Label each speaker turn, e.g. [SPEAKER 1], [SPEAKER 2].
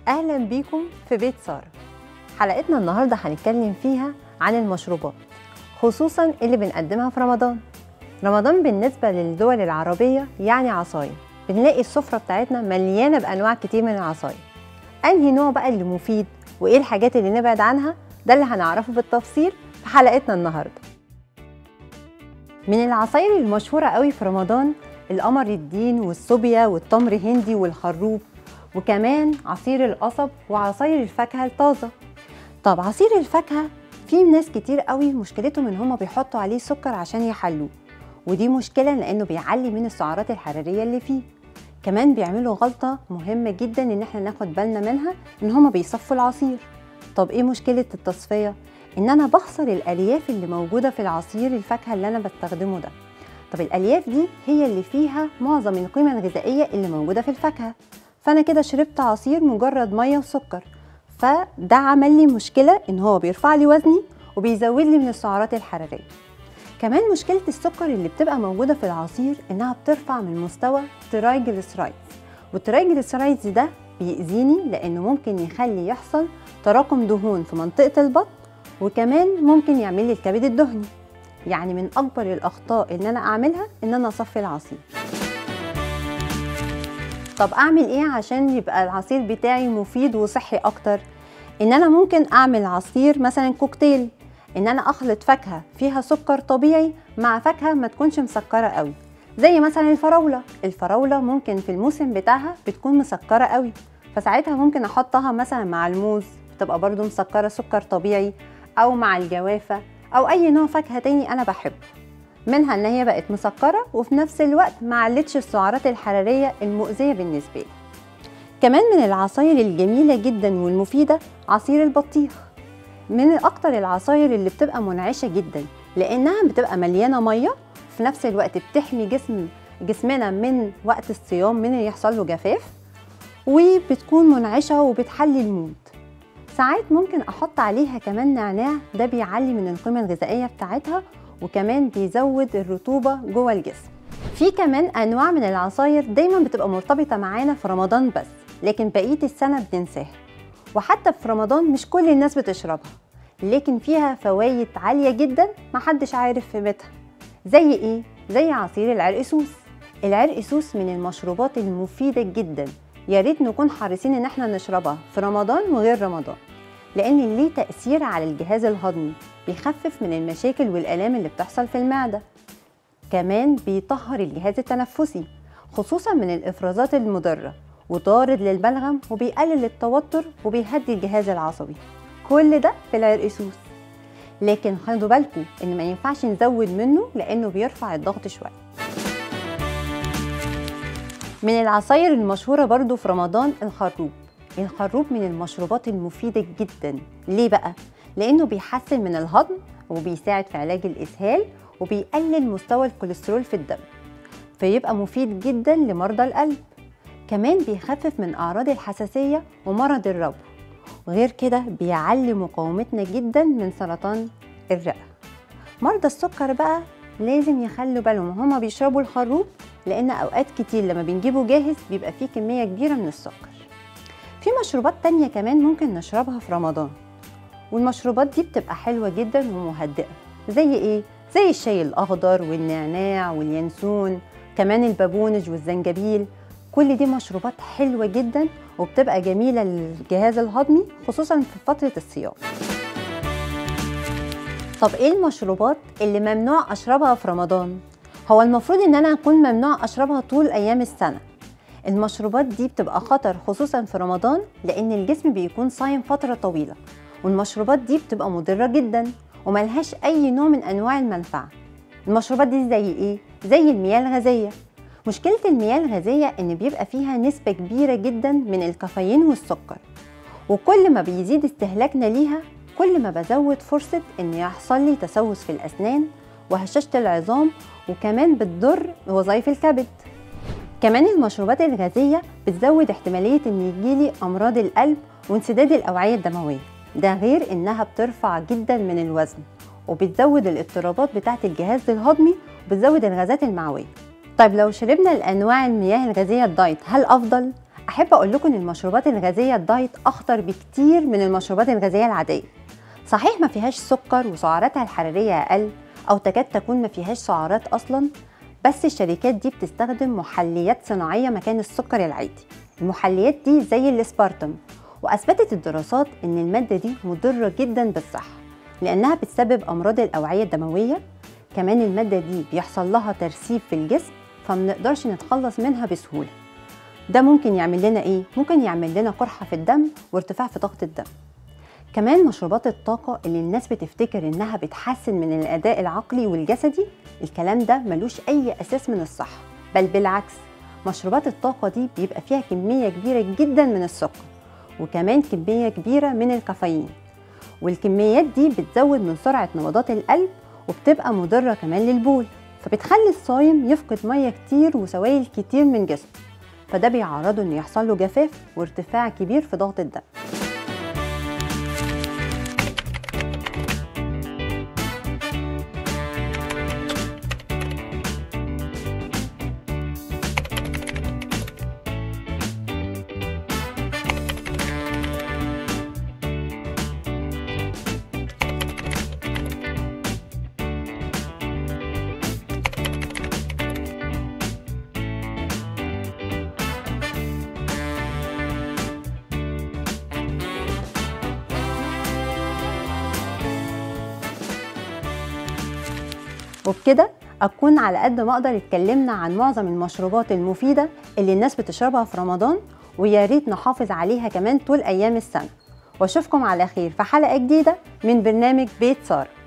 [SPEAKER 1] أهلا بيكم في بيت سارة حلقتنا النهاردة هنتكلم فيها عن المشروبات خصوصا اللي بنقدمها في رمضان رمضان بالنسبة للدول العربية يعني عصاير بنلاقي السفرة بتاعتنا مليانة بأنواع كتير من العصاير أنهي نوع بقى اللي مفيد وإيه الحاجات اللي نبعد عنها ده اللي هنعرفه بالتفصيل في حلقتنا النهاردة من العصاير المشهورة قوي في رمضان القمر الدين والصوبيا والتمر هندي والخروب وكمان عصير القصب وعصاير الفاكهة الطازة طب عصير الفاكهة في ناس كتير قوي مشكلتهم ان هما بيحطوا عليه سكر عشان يحلوه ودي مشكلة لانه بيعلي من السعرات الحرارية اللي فيه كمان بيعملوا غلطة مهمة جدا ان احنا ناخد بالنا منها ان هما بيصفوا العصير طب ايه مشكلة التصفية؟ ان انا بخسر الالياف اللي موجودة في العصير الفاكهة اللي انا بستخدمه ده طب الالياف دي هي اللي فيها معظم القيمة الغذائية اللي موجودة في الفاكهة فانا كده شربت عصير مجرد ميه وسكر فده عمل لي مشكله ان هو بيرفع لي وزني وبيزود لي من السعرات الحراريه كمان مشكله السكر اللي بتبقى موجوده في العصير انها بترفع من مستوى الترايجليسرايدز والترايجليسرايدز ده بيأذيني لانه ممكن يخلي يحصل تراكم دهون في منطقه البطن وكمان ممكن يعمل لي الكبد الدهني يعني من اكبر الاخطاء ان انا اعملها ان انا اصفي العصير طب اعمل ايه عشان يبقى العصير بتاعي مفيد وصحي اكتر ان انا ممكن اعمل عصير مثلا كوكتيل ان انا اخلط فاكهه فيها سكر طبيعي مع فاكهه ما تكونش مسكره قوي زي مثلا الفراوله الفراوله ممكن في الموسم بتاعها بتكون مسكره قوي فساعتها ممكن احطها مثلا مع الموز بتبقى برضو مسكره سكر طبيعي او مع الجوافه او اي نوع فاكهه تاني انا بحبه منها ان هي بقت مسكره وفي نفس الوقت ما علتش السعرات الحراريه المؤذيه بالنسبه لي كمان من العصاير الجميله جدا والمفيده عصير البطيخ من اكتر العصاير اللي بتبقى منعشه جدا لانها بتبقى مليانه ميه في نفس الوقت بتحمي جسم جسمنا من وقت الصيام من يحصل له جفاف وبتكون منعشه وبتحلي المود ساعات ممكن احط عليها كمان نعناع ده بيعلي من القيمه الغذائيه بتاعتها وكمان بيزود الرطوبة جوه الجسم في كمان أنواع من العصاير دايما بتبقى مرتبطة معانا في رمضان بس لكن بقية السنة بننساها وحتى في رمضان مش كل الناس بتشربها لكن فيها فوايد عالية جدا محدش عارف قيمتها زي ايه؟ زي عصير العرقسوس العرقسوس من المشروبات المفيدة جدا يا ريت نكون حريصين ان احنا نشربها في رمضان وغير رمضان لان ليه تأثير على الجهاز الهضمي بيخفف من المشاكل والآلام اللي بتحصل في المعدة كمان بيطهر الجهاز التنفسي خصوصا من الإفرازات المضرة وطارد للبلغم وبيقلل التوتر وبيهدي الجهاز العصبي كل ده في العرقسوس لكن خدوا بالكم ان ما ينفعش نزود منه لانه بيرفع الضغط شويه من العصاير المشهوره برضو في رمضان الخروب الخروب من المشروبات المفيده جدا ليه بقى لانه بيحسن من الهضم وبيساعد في علاج الاسهال وبيقلل مستوى الكوليسترول في الدم فيبقى مفيد جدا لمرضى القلب كمان بيخفف من اعراض الحساسيه ومرض الربو وغير كده بيعلي مقاومتنا جدا من سرطان الرئه مرضى السكر بقى لازم يخلوا بالهم هما بيشربوا الخروب لان اوقات كتير لما بنجيبه جاهز بيبقى فيه كميه كبيره من السكر في مشروبات تانية كمان ممكن نشربها في رمضان والمشروبات دي بتبقى حلوة جدا ومهدئة زي ايه؟ زي الشاي الأخضر والنعناع واليانسون كمان البابونج والزنجبيل كل دي مشروبات حلوة جدا وبتبقى جميلة للجهاز الهضمي خصوصا في فترة الصيام طب ايه المشروبات اللي ممنوع اشربها في رمضان؟ هو المفروض ان انا اكون ممنوع اشربها طول ايام السنة المشروبات دي بتبقى خطر خصوصا في رمضان لان الجسم بيكون صايم فترة طويلة والمشروبات دي بتبقى مضرة جدا وملهاش أي نوع من أنواع المنفعة المشروبات دي زي إيه؟ زي المياه الغازية مشكلة المياه الغازية إن بيبقى فيها نسبة كبيرة جدا من الكافيين والسكر وكل ما بيزيد استهلاكنا ليها كل ما بزود فرصة إن يحصل لي تسوس في الأسنان وهشاشة العظام وكمان بتضر وظائف الكبد كمان المشروبات الغازية بتزود احتمالية إن يجيلي أمراض القلب وانسداد الأوعية الدموية ده غير إنها بترفع جدا من الوزن وبتزود الاضطرابات بتاعة الجهاز الهضمي وبتزود الغازات المعوية طيب لو شربنا الأنواع المياه الغازية الدايت هل أفضل؟ احب اقول لكم ان المشروبات الغازيه الدايت اخطر بكتير من المشروبات الغازيه العاديه صحيح ما فيهاش سكر وسعراتها الحراريه اقل او تكاد تكون ما فيهاش سعرات اصلا بس الشركات دي بتستخدم محليات صناعيه مكان السكر العادي المحليات دي زي الاسبارتم واثبتت الدراسات ان الماده دي مضره جدا بالصحه لانها بتسبب امراض الاوعيه الدمويه كمان الماده دي بيحصل لها ترسيب في الجسم فمنقدرش نتخلص منها بسهوله ده ممكن يعمل لنا ايه ممكن يعمل لنا قرحه في الدم وارتفاع في ضغط الدم كمان مشروبات الطاقة اللي الناس بتفتكر إنها بتحسن من الأداء العقلي والجسدي الكلام ده ملوش أي أساس من الصحة بل بالعكس مشروبات الطاقة دي بيبقى فيها كمية كبيرة جدا من السكر وكمان كمية كبيرة من الكافيين والكميات دي بتزود من سرعة نبضات القلب وبتبقى مضرة كمان للبول فبتخلي الصايم يفقد مية كتير وسوائل كتير من جسمه فده بيعرضه إنه يحصل له جفاف وارتفاع كبير في ضغط الدم وبكده أكون على قد ما أقدر اتكلمنا عن معظم المشروبات المفيدة اللي الناس بتشربها في رمضان ويا ريت نحافظ عليها كمان طول أيام السنة وأشوفكم على خير في حلقة جديدة من برنامج بيت سارة